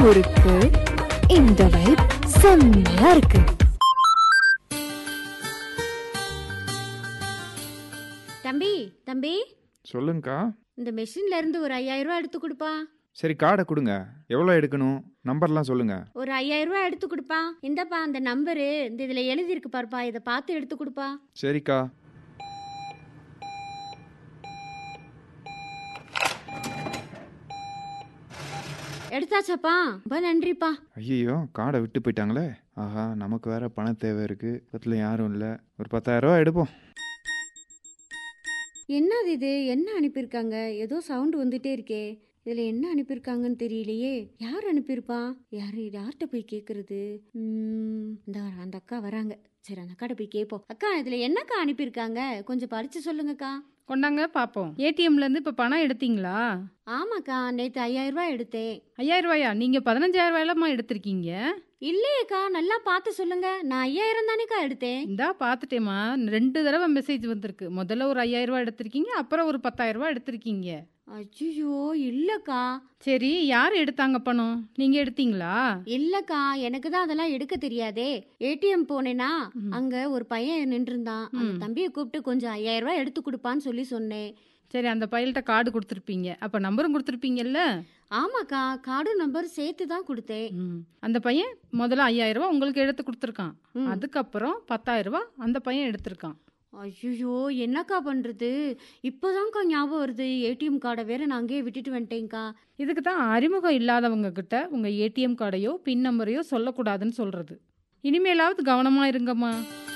முறுக்கு இந்த வைப் செம்மையா இருக்கு தம்பி தம்பி சொல்லுங்கக்கா இந்த மெஷின்ல இருந்து ஒரு ஐயாயிரம் ரூபாய் எடுத்து கொடுப்பா சரி கார்டை கொடுங்க எவ்வளோ எடுக்கணும் நம்பர்லாம் சொல்லுங்க ஒரு ஐயாயிரம் ரூபாய் எடுத்து கொடுப்பா இந்தப்பா அந்த நம்பரு இந்த இதுல எழுதி இருக்கு பாருப்பா இதை பார்த்து எடுத்து கொடுப்பா சரிக்கா எடுத்தாச்சாப்பா ரொம்ப நன்றிப்பா ஐயோ கார்டை விட்டு போயிட்டாங்களே ஆஹா நமக்கு வேற பண தேவை இருக்கு பக்கத்தில் யாரும் இல்லை ஒரு பத்தாயிரம் ரூபா எடுப்போம் என்னது இது என்ன அனுப்பியிருக்காங்க ஏதோ சவுண்ட் வந்துட்டே இருக்கே இதுல என்ன அனுப்பியிருக்காங்கன்னு தெரியலையே யார் அனுப்பியிருப்பா யாரு யார்கிட்ட போய் கேக்குறது உம், இந்த வர- அந்த அக்கா வராங்க சரி அந்த அக்காட்ட போய் கேட்போம் அக்கா இதுல என்னக்கா அனுப்பியிருக்காங்க கொஞ்சம் படிச்சு சொல்லுங்கக்கா கொண்டாங்க பார்ப்போம் ஏடிஎம்ல இருந்து இப்ப பணம் எடுத்தீங்களா ஆமாக்கா நேத்து ஐயாயிரம் ரூபாய் எடுத்தேன் ஐயாயிரம் ரூபாயா நீங்க பதினஞ்சாயிரம் ரூபாயிலமா எடுத்திருக்கீங்க இல்லையேக்கா நல்லா பார்த்து சொல்லுங்க நான் ஐயாயிரம் தானேக்கா எடுத்தேன் இந்தா பார்த்துட்டேம்மா ரெண்டு தடவை மெசேஜ் வந்திருக்கு முதல்ல ஒரு ஐயாயிரம் ரூபாய் எடுத்திருக்கீங்க அப்புறம் ஒரு பத்தாயிரம் ரூபாய் எடுத்திருக்கீங்க ஐயோ இல்லக்கா சரி யார் எடுத்தாங்க பணம் நீங்க எடுத்தீங்களா இல்லக்கா எனக்கு தான் அதெல்லாம் எடுக்க தெரியாதே ஏடிஎம் போனேனா ம். அங்க ஒரு பையன் நின்றுருந்தான் அந்த ம். தம்பியை கூப்பிட்டு கொஞ்சம் ஐயாயிரம் ரூபாய் எடுத்து கொடுப்பான்னு சொல்லி சொன்னேன் சரி அந்த பையல்கிட்ட கார்டு கொடுத்துருப்பீங்க அப்ப நம்பரும் கொடுத்துருப்பீங்கல்ல ஆமாக்கா கார்டு நம்பர் சேர்த்து தான் கொடுத்தேன் ம். அந்த பையன் முதல்ல ஐயாயிரம் ரூபாய் உங்களுக்கு எடுத்து கொடுத்துருக்கான் ம். அதுக்கப்புறம் பத்தாயிரம் ரூபாய் அந்த பையன் எடுத்திருக்கான் ஐயோ என்னக்கா பண்றது இப்போதான்க்கா ஞாபகம் வருது ஏடிஎம் கார்டை வேற நான் அங்கேயே விட்டுட்டு வந்துட்டேன்க்கா இதுக்கு தான் அறிமுகம் இல்லாதவங்க கிட்ட உங்க ஏடிஎம் கார்டையோ பின் நம்பரையோ சொல்லக்கூடாதுன்னு சொல்றது இனிமேலாவது கவனமா இருங்கம்மா